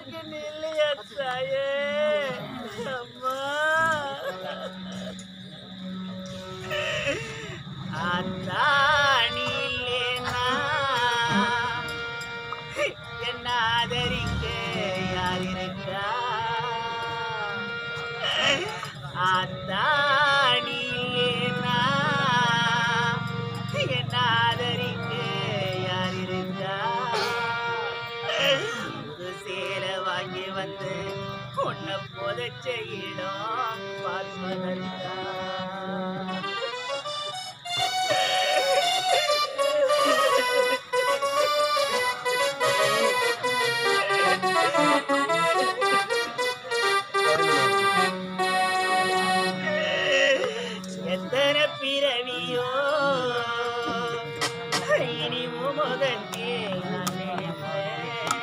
எனக்கு நில்லையா தாயே அம்மா அத்தாணி இல்லேனா என்ன ஆதரிக்க யார் இருக்கா அத்தாணி இல்லேனா என்ன ஆதரிக்க யார் இருக்கா புது சேலை வாங்கி வந்து உன்னை புதைச்ச இடம் பார்ப்பதற்கா எத்தனை பிறவியோ இனி முதற்கே நான் நினைப்பேன்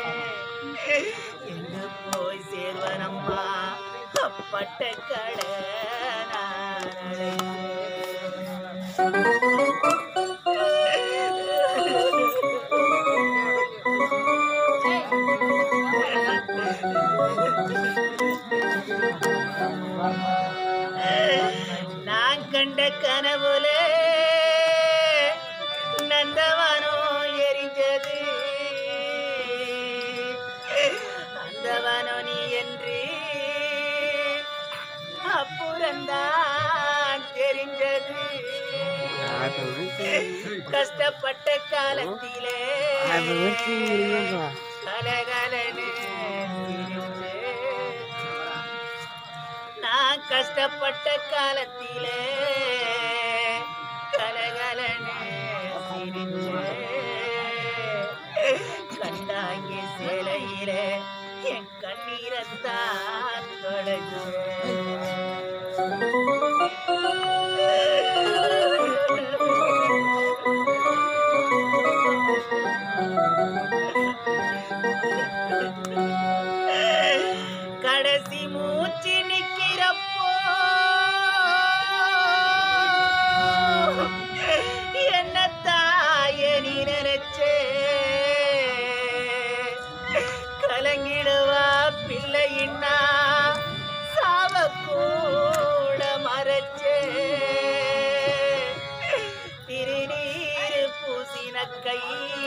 எங்க போய் சேர்வனம்மா அப்பட்ட கடை நான் அடைப்பேன். நான் கண்ட கனவுல நந்தவனோ எரிஞ்சது அந்தவனோ நீ என்று அப்புறந்தான் தெரிஞ்சது கஷ்டப்பட்ட காலத்திலே கலகலன்னு சிரிச்சே. நான் கஷ்டப்பட்ட காலத்திலே கலகலன்னு சிரிச்சே. கண்டாங்கி சேலையிலே என் கண்ணீரத்தான் கடைசி மூச்சு நிக்கிறப்போ என்ன தாய நீ நினைச்சே கலங்கிடுவா பிள்ளையின்னா சாவ கூட மறைச்சே திருநீர் பூசின கை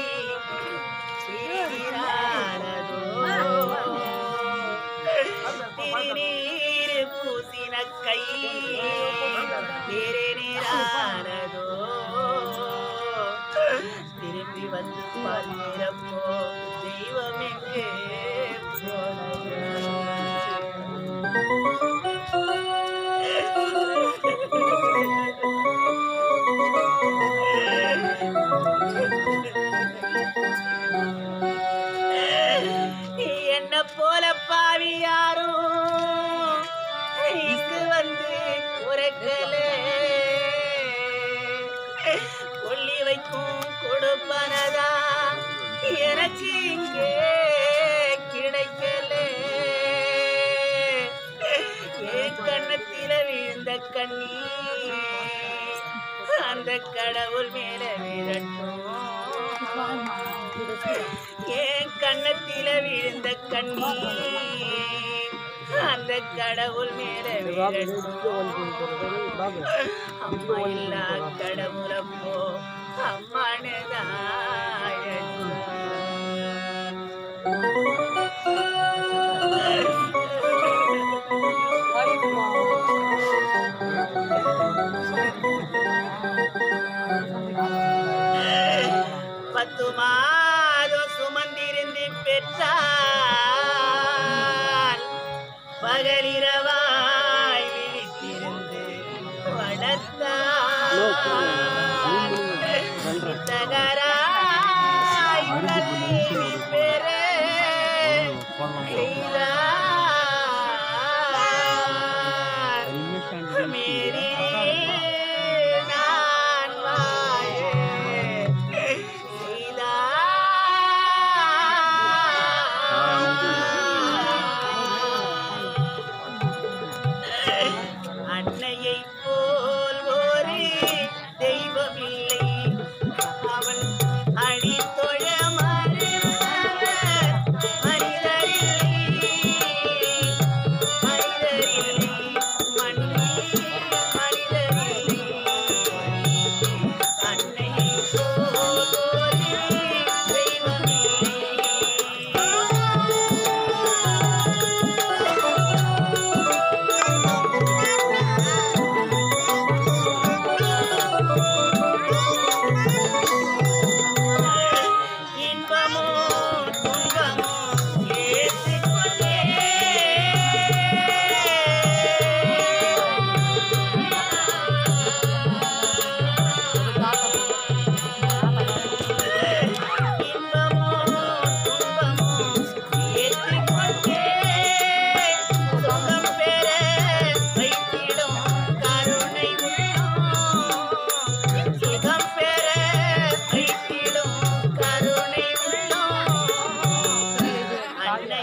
சிரிகிறாரதோ திருநீர் பூசின கை திருநீரானதோ திரும்பி வந்து பார்க்கிறப்போ தெய்வம் எங்கே நீ என்ன போல பாவி யாரும் இங்கு வந்து குறைக்கல கொல்லி வைக்கும் கொடுப்பனதா எனக்கு இங்கே கிடைக்கல என் கண்ணத்தில விழுந்த கண்ணீர் அந்த கடவுள் மேல விரட்டும் என் கண்ணத்தில விழுந்த கண்ணீர் அந்த கடவுள் மேல விழட்டும். அம்மா இல்லா கடவுளப்போ அம்மானுதான் பத்து மாதம் சுமந்திருந்து பெற்றால் பகலிரவாய் விழித்திருந்து வளர்த்தால் தகராய் கல்வி பெற செய்தார். மேரி நான் வாழ செய்தார். அன்னையை போல் ஒரு தெய்வமில்லை அவள் அடித்தொழ மறுத்தவர் மனிதரில்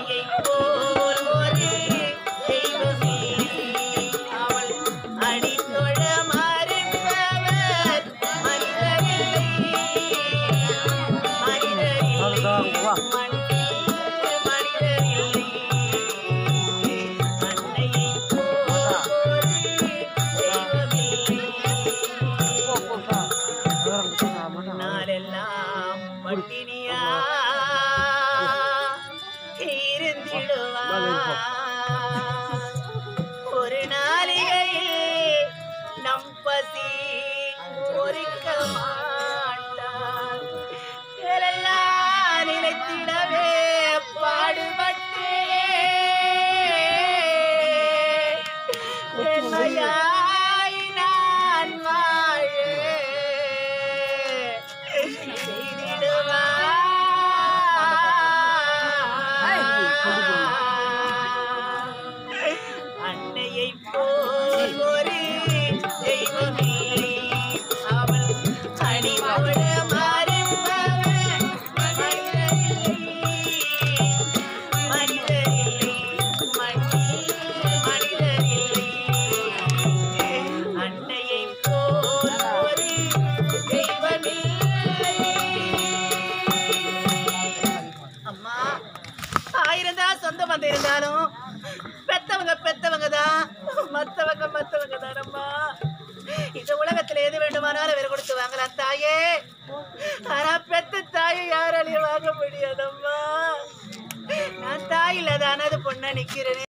அன்னையை போல் ஒரு தெய்வமே அவள் அடித்தொழ மறுப்பவர் மனிதரில்லை மனிதரில்லை மண்ணில் மனிதரில்லை அன்னையை போல் ஒரு தெய்வமில்லை நாளெல்லாம் பட்டினியா இருந்திடுவா ஒரு நாளிகையில் நம் பசி பொறிக்க மாட்டார் எல்லாம் நிலைத்திடவே பாடுபட்டே பெண்மையாய் நான் வாழ செய்திடுவா அன்னையை போல் ஒரு தெய்வமில்லை அவள் அடிபட மறுப்பவள் மனிதரில்லை மனிதரில்லை மண்ணில் மனிதரில்லை அன்னையை போல் ஒரு தெய்வமில்லை அம்மா ஆயிரம் தான் சொந்த பந்தம் இருந்தாலும் பெத்தவங்க பெத்தவங்க தான் மத்தவங்க மத்தவங்க தானம்மா இந்த உலகத்துல எது வேண்டுமானாலும் விலை கொடுத்து வாங்கலாம் தாயே ஆனா பெத்த தாயை யாராலையும் வாங்க முடியாதம்மா நான் தாயில தானது பொண்ணா நிக்கிறேனே